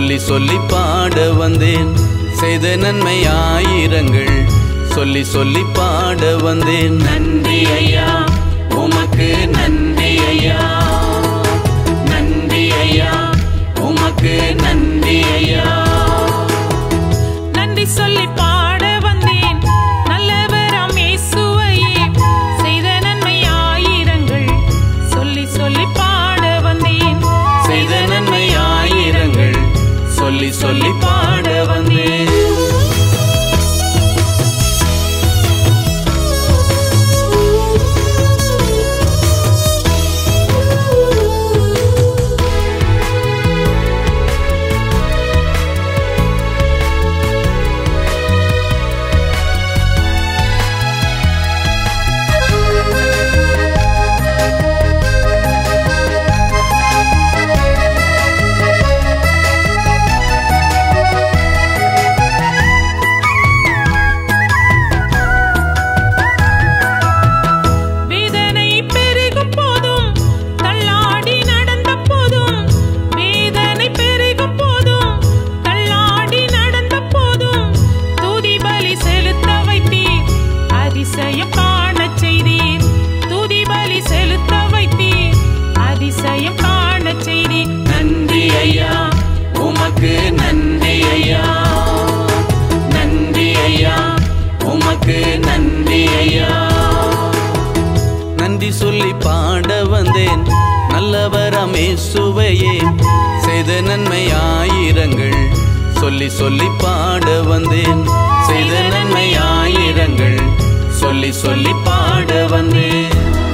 சொல்லி சொல்லி பாட வந்தேன் செய்த நன்மை ஆயிரங்கள் சொல்லி சொல்லி பாட வந்தேன் நன்றி ஐயா உமக்கு நன்றி ஐயா நன்றி ஐயா உமக்கு நன்றி ஐயா நன்றி சொல்லி பாட வந்தேன் நல்லவராம் இயேசுவையே செய்த நன்மை ஆயிரங்கள் சொல்லி சொல்லி பாட வந்தேன் செய்த நன்மை ஆயிரங்கள் சொல்லி சொல்லி பாட வந்தேன் வேதனை பெருகும் போதும் தள்ளாடி நடந்த போதும் வேதனை பெருகும் போதும் தள்ளாடி நடந்த போதும் துதி பலி செலுத்த வைத்தீர் அதிசயம் காணச் செய்தீர் துதி பலி செலுத்த வைத்தீர் அதிசயம் காணச் செய்தீர் நன்றி ஐயா உமக்கு நன்றி ஐயா நன்றி ஐயா உமக்கு நன்றி ஐயா நன்றி சொல்லி பாட வந்தேன் நல்லவரமே சுவையே செய்த நன்மை ஆயிரங்கள் சொல்லி சொல்லி பாட வந்தேன் செய்த நன்மை ஆயிரங்கள் சொல்லி சொல்லி பாட வந்தேன்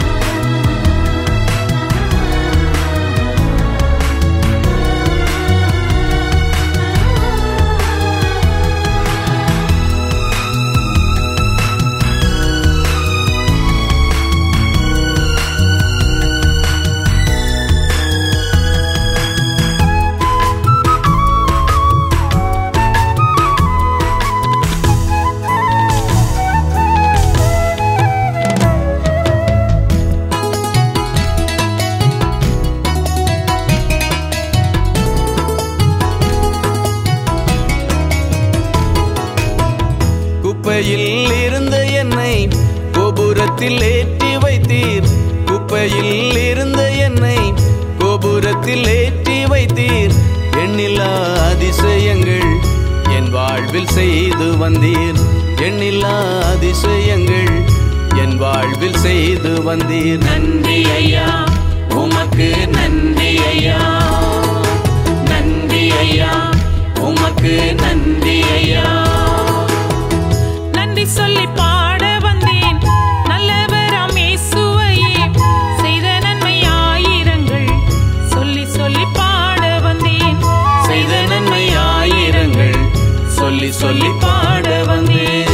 குப்பையில் இருந்த என்னை கோபுரத்தில் ஏற்றி வைத்தீர் குப்பையில் இருந்த என்னை கோபுரத்தில் ஏற்றி வைத்தீர் எண்ணில்லா அதிசயங்கள் என் வாழ்வில் செய்து வந்தீர் எண்ணில்லா அதிசயங்கள் என் வாழ்வில் செய்து வந்தீர் நன்றி ஐயா உமக்கு நன்றி ஐயா நன்றி ஐயா உமக்கு நன்றி ஐயா நன்றி சொல்லி பாட வந்தேன் நல்லவராம் இயேசுவையே செய்த நன்மை ஆயிரங்கள் சொல்லி சொல்லி பாட வந்தேன் செய்த நன்மை ஆயிரங்கள் சொல்லி சொல்லி பாட வந்தேன்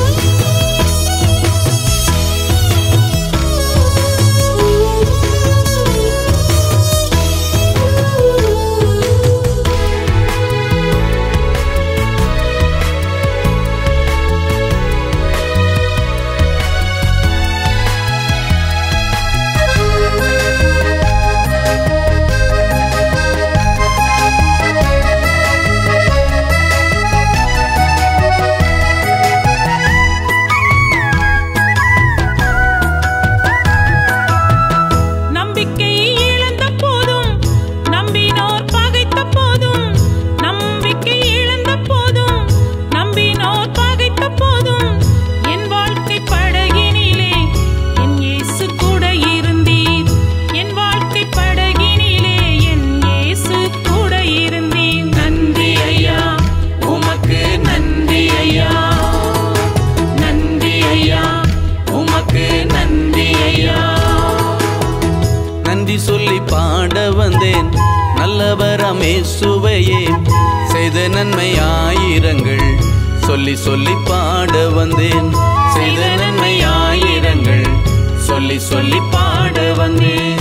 நம்பிக்கை இழந்த போதும் நம்பினோர் பகைத்த போதும் நம்பிக்கை இழந்த போதும் நம்பினோர் பகைத்த போதும் என் வாழ்க்கை படகினிலே என் இயேசு கூட இருந்தீர் என் வாழ்க்கை படகினிலே என் இயேசு கூட இருந்தீர் நன்றி ஐயா உமக்கு நன்றி ஐயா நன்றி ஐயா உமக்கு நன்றி ஐயா நன்றி சொல்லி பாட வந்தேன் நல்லவரமே சுவையே செய்த நன்மை ஆயிரங்கள் சொல்லி சொல்லி பாட வந்தேன் செய்த நன்மை ஆயிரங்கள் சொல்லி சொல்லி பாட வந்தேன்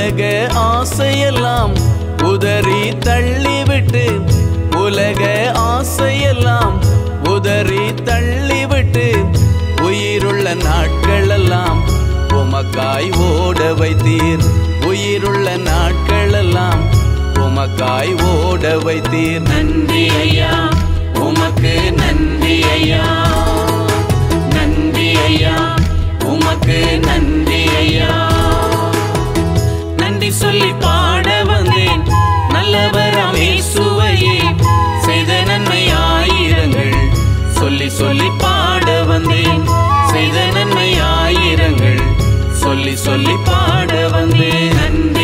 உலக ஆசையெல்லாம் உதறி தள்ளிவிட்டு உலக ஆசையெல்லாம் உதறி தள்ளிவிட்டு உயிருள்ள நாட்களெல்லாம் உமக்காய் ஓட வைத்தீர் உயிருள்ள நாட்களெல்லாம் உமக்காய் ஓட வைத்தீர் நன்றி ஐயா உமக்கு நன்றி ஐயா நன்றி ஐயா உமக்கு நன்றி ஐயா நன்றி சொல்லி பாட வந்தேன் நல்லவராம் இயேசுவையே செய்த நன்மை ஆயிரங்கள் சொல்லி சொல்லி பாட வந்தேன் செய்த நன்மை ஆயிரங்கள் சொல்லி சொல்லி பாட வந்தேன் நன்றி